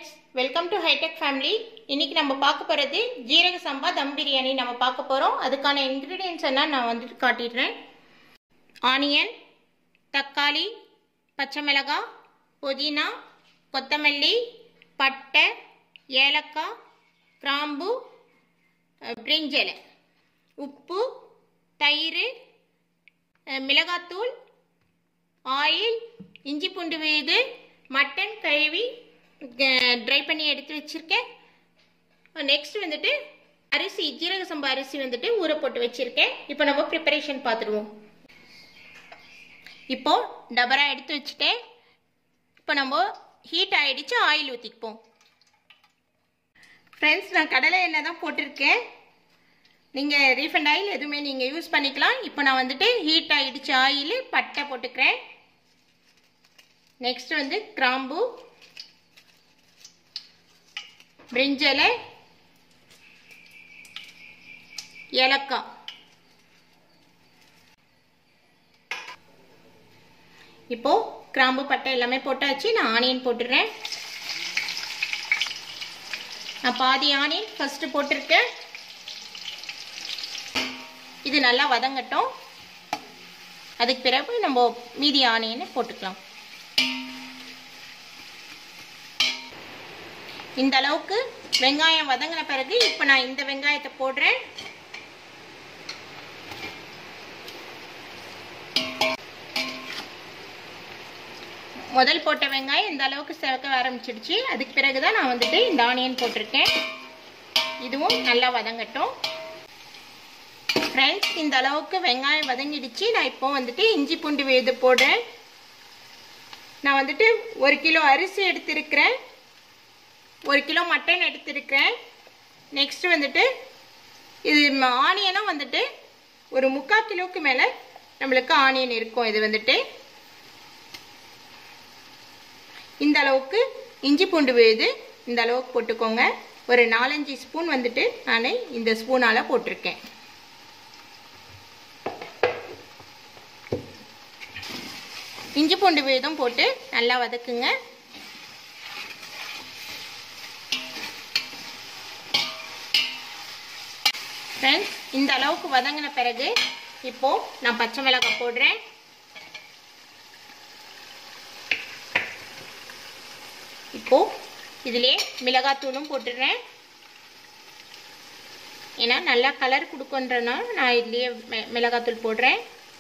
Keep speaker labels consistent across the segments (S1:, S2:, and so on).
S1: friends welcome to hi tech family இன்னைக்கு நம்ம பார்க்க போகிறது ஜீரக சம்பா தம் பிரியாணி நம்ம பார்க்க போகிறோம் அதுக்கான இன்க்ரீடியன்ஸ் எல்லாம் நான் வந்துட்டு காட்டிடுறேன் ஆனியன் தக்காளி பச்சை மிளகாய் புதினா கொத்தமல்லி பட்டை ஏலக்காய் கிராம்பு அஹ், பிரிஞ்சலை உப்பு தயிர் அஹ், மிளகாத்தூள் ஆயில் இஞ்சி பூண்டு விழுது மட்டன் கழுவி ட்ரை பண்ணி எடுத்து வச்சுருக்கேன் நெக்ஸ்ட் வந்துட்டு அரிசி ஜீரக சம்பா அரிசி வந்துட்டு ஊற போட்டு வச்சுருக்கேன் இப்போ நம்ம ப்ரிப்பரேஷன் பார்த்துடுவோம் இப்போ டபரா எடுத்து வச்சுட்டேன் இப்போ நம்ம ஹீட் ஆயிடுச்சு ஆயில் ஊற்றிப்போம் ஃப்ரெண்ட்ஸ் நான் கடலை எண்ணெய் தான் போட்டிருக்கேன் நீங்கள் ரீஃபண்ட் ஆயில் எதுவுமே நீங்கள் யூஸ் பண்ணிக்கலாம் இப்போ நான் வந்துட்டு ஹீட் ஆகிடுச்சு ஆயில் பட்டை போட்டுக்கிறேன் நெக்ஸ்ட் வந்து கிராம்பு பிரிஞ்சலை ஏலக்காய் இப்போ கிராம்பு பட்டை எல்லாமே போட்டாச்சு நான் ஆனியன் போட்டுடுறேன் நான் பாதி ஆனியன் ஃபர்ஸ்ட் போட்டிருக்கேன் இது நல்லா வதங்கட்டும் அதுக்கு பிறகு நம்ம மீதி ஆனியனை போட்டுக்கலாம் இந்த அளவுக்கு வெங்காயம் வதங்கின பிறகு இப்போ நான் இந்த வெங்காயத்தை போடுறேன் முதல் போட்ட வெங்காயம் இந்த அளவுக்கு செவக்க ஆரம்பிச்சிடுச்சு அதுக்கு பிறகு தான் நான் வந்துட்டு இந்த ஆனியன் போட்டிருக்கேன் இதுவும் நல்லா வதங்கட்டும் ஃப்ரெண்ட்ஸ் இந்த அளவுக்கு வெங்காயம் வதங்கிடுச்சு நான் இப்போ வந்துட்டு இஞ்சி பூண்டு விழுது போடுறேன் நான் வந்துட்டு ஒரு கிலோ அரிசி எடுத்திருக்கிறேன் ஒரு கிலோ மட்டன் எடுத்திருக்கிறேன் நெக்ஸ்ட் வந்துட்டு இது ஆனியனும் வந்துட்டு ஒரு முக்கால் கிலோவுக்கு மேலே நம்மளுக்கு ஆனியன் இருக்கும் இது வந்துட்டு இந்த அளவுக்கு இஞ்சி பூண்டு விழுது இந்த அளவுக்கு போட்டுக்கோங்க ஒரு நாலஞ்சு ஸ்பூன் வந்துட்டு நான் இந்த ஸ்பூனால் போட்டிருக்கேன் இஞ்சி பூண்டு விழுதும் போட்டு நல்லா வதக்குங்க ஃப்ரெண்ட்ஸ் இந்த அளவுக்கு வதங்கின பிறகு இப்போ நான் பச்சை மிளகாய் போடுறேன் இப்போ இதிலே மிளகாத்தூளும் போட்டுடுறேன் ஏன்னா நல்லா கலர் கொடுக்குன்றனால நான் இதுலேயே மிளகாத்தூள் போடுறேன்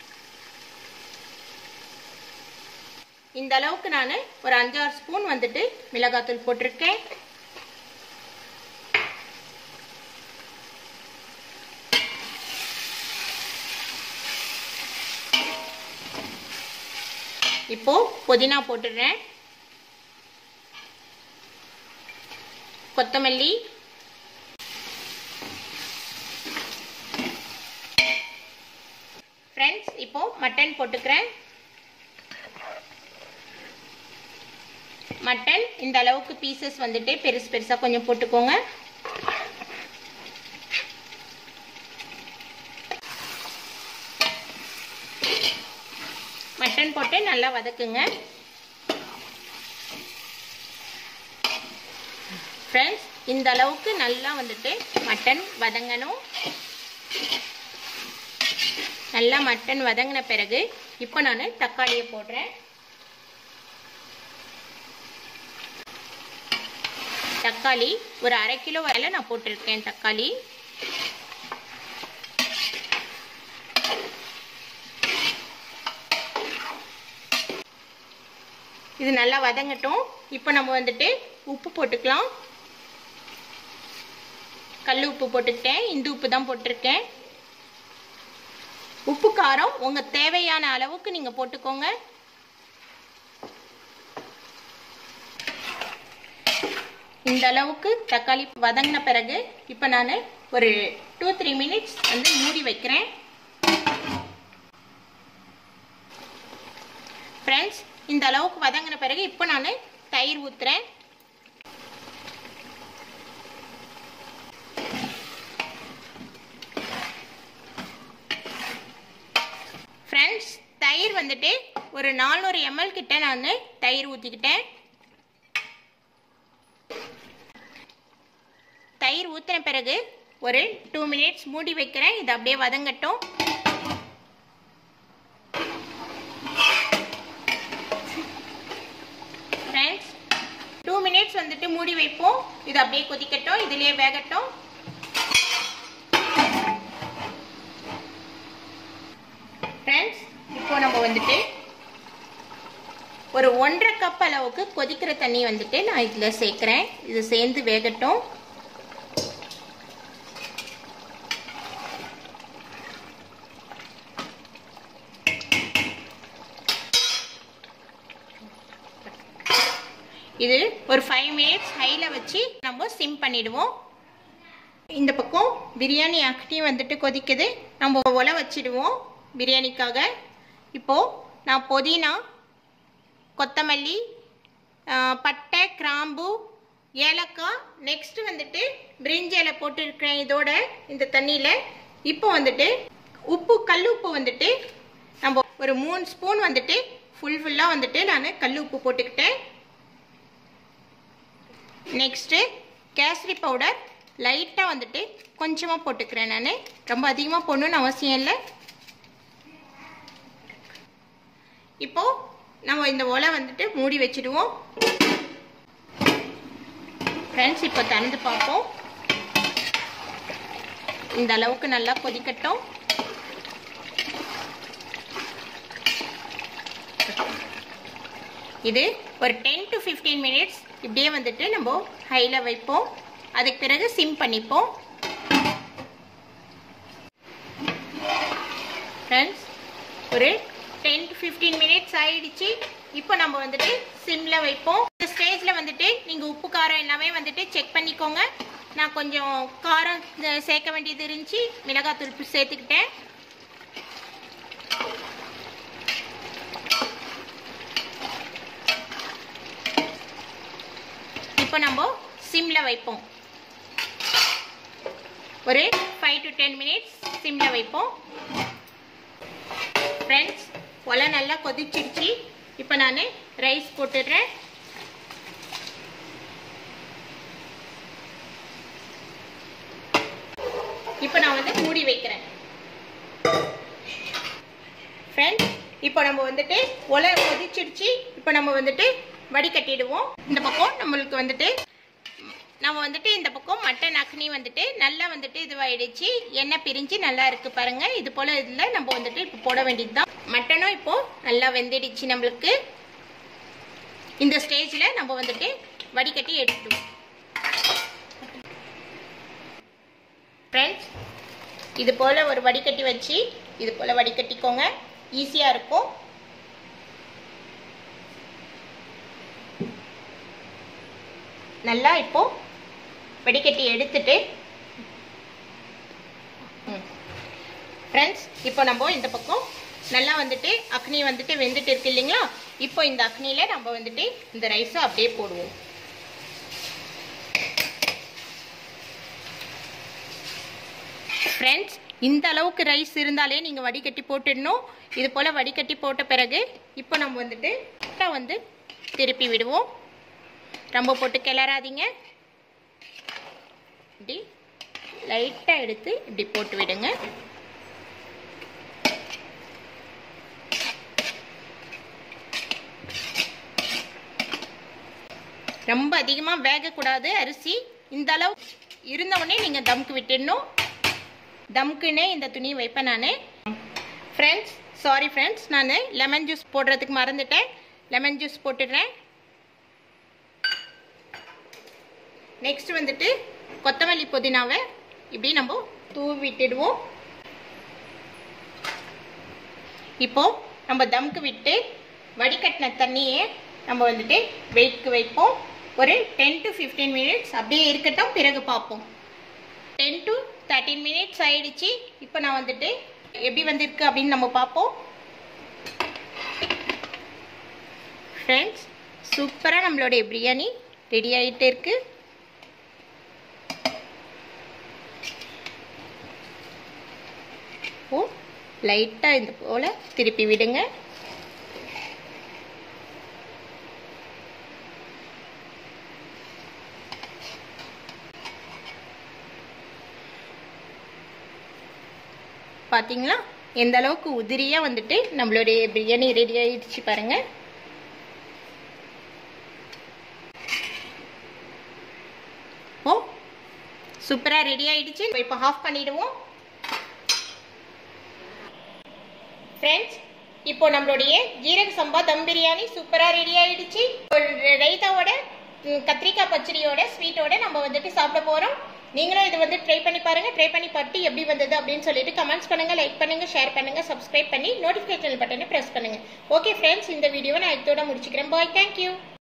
S1: இந்த அளவுக்கு நான் ஒரு அஞ்சாறு ஸ்பூன் வந்துட்டு மிளகாத்தூள் போட்டிருக்கேன் இப்போ புதினா போட்டுடுறேன் கொத்தமல்லி ஃப்ரெண்ட்ஸ் இப்போ மட்டன் போட்டுக்கிறேன் மட்டன் இந்த அளவுக்கு பீசஸ் வந்துட்டு பெருசு பெருசாக கொஞ்சம் போட்டுக்கோங்க மட்டன் போட்டு நல்லா வதக்குங்க ஃப்ரெண்ட்ஸ் இந்த அளவுக்கு நல்லா வந்துட்டு மட்டன் வதங்கணும் நல்லா மட்டன் வதங்கின பிறகு இப்போ நான் தக்காளியை போடுறேன் தக்காளி ஒரு அரை கிலோ வரையில நான் போட்டிருக்கேன் தக்காளி இது நல்லா வதங்கட்டும் இப்போ நம்ம வந்துட்டு உப்பு போட்டுக்கலாம் கல் உப்பு போட்டுக்கிட்டேன் இந்து உப்பு தான் போட்டிருக்கேன் உப்பு காரம் உங்கள் தேவையான அளவுக்கு நீங்கள் போட்டுக்கோங்க இந்த அளவுக்கு தக்காளி வதங்கின பிறகு இப்போ நான் ஒரு டூ த்ரீ மினிட்ஸ் வந்து மூடி வைக்கிறேன் ஃப்ரெண்ட்ஸ் இந்த அளவுக்கு வதங்கின பிறகு இப்போ நான் தயிர் ஊற்றுறேன் ஃப்ரெண்ட்ஸ் தயிர் வந்துட்டு ஒரு நானூறு எம்எல் கிட்ட நான் தயிர் ஊற்றிக்கிட்டேன் தண்ணீர் ஊற்றின பிறகு ஒரு டூ மினிட்ஸ் மூடி வைக்கிறேன் இது அப்படியே வதங்கட்டும் ஃப்ரெண்ட்ஸ் டூ மினிட்ஸ் வந்துட்டு மூடி வைப்போம் இது அப்படியே கொதிக்கட்டும் இதுலேயே வேகட்டும் ஃப்ரெண்ட்ஸ் இப்போ நம்ம வந்துட்டு ஒரு ஒன்றரை கப் அளவுக்கு கொதிக்கிற தண்ணி வந்துட்டு நான் இதில் சேர்க்குறேன் இது சேர்ந்து வேகட்டும் இது ஒரு ஃபைவ் மினிட்ஸ் ஹையில் வச்சு நம்ம சிம் பண்ணிடுவோம் இந்த பக்கம் பிரியாணி அக்னி வந்துட்டு கொதிக்குது நம்ம ஒலை வச்சிடுவோம் பிரியாணிக்காக இப்போது நான் புதினா கொத்தமல்லி பட்டை கிராம்பு ஏலக்காய் நெக்ஸ்ட் வந்துட்டு பிரிஞ்சி இலை போட்டுருக்கிறேன் இதோட இந்த தண்ணியில் இப்போ வந்துட்டு உப்பு கல் உப்பு வந்துட்டு நம்ம ஒரு மூணு ஸ்பூன் வந்துட்டு ஃபுல் ஃபுல்லாக வந்துட்டு நான் கல் உப்பு போட்டுக்கிட்டேன் நெக்ஸ்ட்டு கேசரி பவுடர் லைட்டாக வந்துட்டு கொஞ்சமாக போட்டுக்கிறேன் நான் ரொம்ப அதிகமாக போடணுன்னு அவசியம் இல்லை இப்போது நம்ம இந்த ஒலை வந்துட்டு மூடி வச்சிடுவோம் ஃப்ரெண்ட்ஸ் இப்போ திறந்து பார்ப்போம் இந்த அளவுக்கு நல்லா கொதிக்கட்டும் இது ஒரு டென் டு ஃபிஃப்டீன் மினிட்ஸ் இப்படியே வந்துட்டு நம்ம ஹையில் வைப்போம் அதுக்கு பிறகு சிம் பண்ணிப்போம் ஃப்ரெண்ட்ஸ் ஒரு டென் டு ஃபிஃப்டீன் மினிட்ஸ் ஆயிடுச்சு இப்போ நம்ம வந்துட்டு சிம்மில் வைப்போம் இந்த ஸ்டேஜில் வந்துட்டு நீங்கள் உப்பு காரம் எல்லாமே வந்துட்டு செக் பண்ணிக்கோங்க நான் கொஞ்சம் காரம் சேர்க்க வேண்டியது இருந்துச்சு மிளகாத்தூள் சேர்த்துக்கிட்டேன் இப்போ நம்ம சிம்மில் வைப்போம் ஒரு ஃபைவ் டு டென் மினிட்ஸ் சிம்மில் வைப்போம் ஃப்ரெண்ட்ஸ் ஒலை நல்லா கொதிச்சிடுச்சு இப்போ நான் ரைஸ் போட்டுடுறேன் இப்போ நான் வந்து மூடி வைக்கிறேன் ஃப்ரெண்ட்ஸ் இப்போ நம்ம வந்துட்டு ஒலை கொதிச்சிடுச்சு இப்போ நம்ம வந்துட்டு வடிகட்டிடுவோம் இந்த பக்கம் நம்மளுக்கு வந்துட்டு நம்ம வந்துட்டு இந்த பக்கம் மட்டன் அக்னி வந்துட்டு நல்லா வந்துட்டு இதுவாயிடுச்சு எண்ணெய் பிரிஞ்சு நல்லா இருக்கு பாருங்க இது போல இதுல நம்ம வந்துட்டு இப்போ போட வேண்டியது தான் மட்டனும் இப்போ நல்லா வெந்துடுச்சு நம்மளுக்கு இந்த ஸ்டேஜ்ல நம்ம வந்துட்டு வடிகட்டி எடுத்துடுவோம் ஃப்ரெண்ட்ஸ் இது போல ஒரு வடிகட்டி வச்சு இது போல வடிகட்டிக்கோங்க ஈஸியா இருக்கும் நல்லா இப்போ வடிகட்டி எடுத்துட்டு ஃப்ரெண்ட்ஸ் இப்போ நம்ம இந்த பக்கம் நல்லா வந்துட்டு அக்னி வந்துட்டு வெந்துட்டு இருக்கு இல்லைங்களா இப்போ இந்த அக்னியில் நம்ம வந்துட்டு இந்த ரைஸை அப்படியே போடுவோம் ஃப்ரெண்ட்ஸ் இந்த அளவுக்கு ரைஸ் இருந்தாலே நீங்கள் வடிகட்டி போட்டுடணும் இது போல் வடிகட்டி போட்ட பிறகு இப்போ நம்ம வந்துட்டு வந்து திருப்பி விடுவோம் ரொம்ப போட்டு கிளறாதீங்க இப்படி லைட்டாக எடுத்து இப்படி போட்டு விடுங்க ரொம்ப அதிகமாக வேகக்கூடாது அரிசி இந்த அளவு இருந்தவுடனே நீங்கள் தம்க்கு விட்டுடணும் தம்க்குன்னே இந்த துணி வைப்பேன் நான் ஃப்ரெண்ட்ஸ் சாரி ஃப்ரெண்ட்ஸ் நான் லெமன் ஜூஸ் போடுறதுக்கு மறந்துட்டேன் லெமன் ஜூஸ் போட்டுடுறேன் நெக்ஸ்ட் வந்துட்டு கொத்தமல்லி புதினாவை இப்படி நம்ம தூவி விட்டுடுவோம் இப்போ நம்ம தம்க்கு விட்டு வடிகட்டின தண்ணியை நம்ம வந்துட்டு வெயிட்க்கு வைப்போம் ஒரு டென் டு ஃபிஃப்டீன் மினிட்ஸ் அப்படியே இருக்கட்டும் பிறகு பார்ப்போம் டென் டு தேர்ட்டீன் மினிட்ஸ் ஆயிடுச்சு இப்போ நான் வந்துட்டு எப்படி வந்திருக்கு அப்படின்னு நம்ம பார்ப்போம் ஃப்ரெண்ட்ஸ் சூப்பராக நம்மளுடைய பிரியாணி ரெடி ஆகிட்டே இருக்கு ஓ லைட்டாக இந்த போல் திருப்பி விடுங்க பார்த்தீங்களா எந்த அளவுக்கு உதிரியாக வந்துட்டு நம்மளுடைய பிரியாணி ரெடி ஆயிடுச்சு பாருங்க ஓ சூப்பராக ரெடி ஆயிடுச்சு இப்போ ஆஃப் பண்ணிடுவோம் ஃப்ரெண்ட்ஸ் இப்போ நம்மளுடைய ஜீரக சம்பா தம் பிரியாணி சூப்பராக ரெடி ஆயிடுச்சு ஒரு ரைத்தாவோட ம், கத்திரிக்காய் பச்சடியோட ஸ்வீட்டோட நம்ம வந்துட்டு சாப்பிட போகிறோம் நீங்களும் இது வந்து ட்ரை பண்ணி பாருங்க ட்ரை பண்ணி பார்த்து எப்படி வந்தது அப்படின்னு சொல்லிட்டு கமெண்ட்ஸ் பண்ணுங்க லைக் பண்ணுங்க ஷேர் பண்ணுங்க சப்ஸ்கிரைப் பண்ணி நோட்டிஃபிகேஷன் பட்டனை ப்ரெஸ் பண்ணுங்க ஓகே ஃப்ரெண்ட்ஸ் இந்த வீடியோவை நான் இதோட முடிச்சுக்கிறேன் பாய் தேங்க்யூ